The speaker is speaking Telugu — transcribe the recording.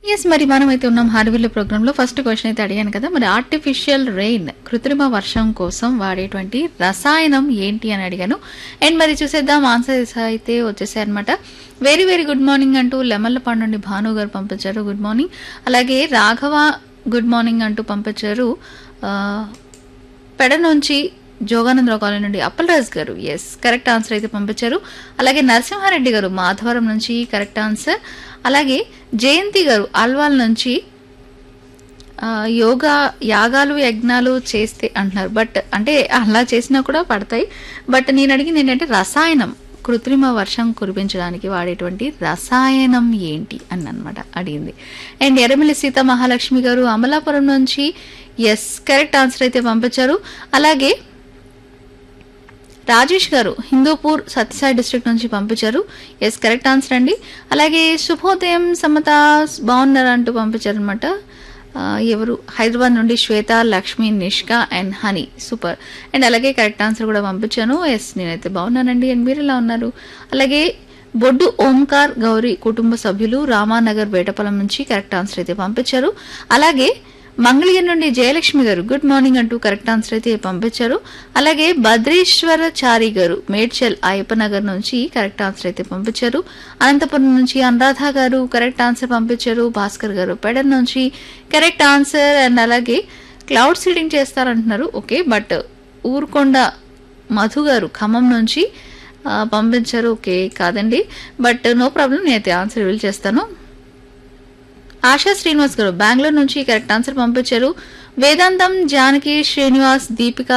ఎస్ మరి మనం అయితే ఉన్నాం హార్విల్ ప్రోగ్రామ్ లో ఫస్ట్ క్వశ్చన్ అయితే అడిగాను కదా మరి ఆర్టిఫిషియల్ రెయిన్ కృత్రిమ వర్షం కోసం వాడేటువంటి రసాయనం ఏంటి అని అడిగాను అండ్ మరి చూసేద్దాం ఆన్సర్స్ అయితే వచ్చేసాయి అనమాట వెరీ వెరీ గుడ్ మార్నింగ్ అంటూ లెమల్లపాడు నుండి భాను గారు పంపించారు గుడ్ మార్నింగ్ అలాగే రాఘవ గుడ్ మార్నింగ్ అంటూ పంపించారు ఆ, పెడ నుంచి జోగానందరావు కాలనీ నుండి అప్పలరాజ్ గారు ఎస్ కరెక్ట్ ఆన్సర్ అయితే పంపించారు అలాగే నరసింహారెడ్డి గారు మాధవరం నుంచి కరెక్ట్ ఆన్సర్ అలాగే జయంతి గారు అల్వాల్ నుంచి ఆ, యోగా యాగాలు యజ్ఞాలు చేస్తే అంటున్నారు బట్ అంటే అలా చేసినా కూడా పడతాయి బట్ నేను అడిగింది ఏంటంటే రసాయనం కృత్రిమ వర్షం కురిపించడానికి వాడేటువంటి రసాయనం ఏంటి అని అనమాట అడిగింది అండ్ ఎర్రమిల్లి సీత మహాలక్ష్మి గారు అమలాపురం నుంచి ఎస్ కరెక్ట్ ఆన్సర్ అయితే పంపించారు అలాగే రాజేష్ గారు హిందూపూర్ సత్యసాయి డిస్ట్రిక్ట్ నుంచి పంపించారు ఎస్ కరెక్ట్ ఆన్సర్ అండి అలాగే శుభోదయం సమత బాగున్నారు అంటూ పంపించారు అనమాట ఎవరు హైదరాబాద్ నుండి Shweta Lakshmi Nishka and honey super and అలాగే కరెక్ట్ ఆన్సర్ కూడా పంపించాను ఎస్ నేనైతే బాగున్నానండి అండ్ మీరు ఎలా ఉన్నారు అలాగే బొడ్డు ఓంకార్ గౌరీ కుటుంబ సభ్యులు రామానగర్ వేటపలం నుంచి కరెక్ట్ ఆన్సర్ అయితే పంపించారు అలాగే మంగళగిరి నుండి జయలక్ష్మి గారు గుడ్ మార్నింగ్ అంటూ కరెక్ట్ ఆన్సర్ అయితే పంపించారు అలాగే భద్రేశ్వరచారి గారు మేడ్చల్ అయ్యప్పనగర్ నుంచి కరెక్ట్ ఆన్సర్ అయితే పంపించారు అనంతపురం నుంచి అనురాధ గారు కరెక్ట్ ఆన్సర్ పంపించారు భాస్కర్ గారు పెడర్ నుంచి కరెక్ట్ ఆన్సర్ అండ్ అలాగే క్లౌడ్ సీడింగ్ చేస్తారంటున్నారు ఓకే బట్ ఊరుకొండ మధు గారు ఖమ్మం నుంచి ఆ, పంపించారు ఓకే కాదండి బట్ నో ప్రాబ్లం నేనైతే ఆన్సర్ రివీల్ చేస్తాను ఆశా శ్రీనివాస్ గారు బెంగళూరు నుంచి కరెక్ట్ ఆన్సర్ పంపించారు వేదాంతం జానకి శ్రీనివాస్ దీపిక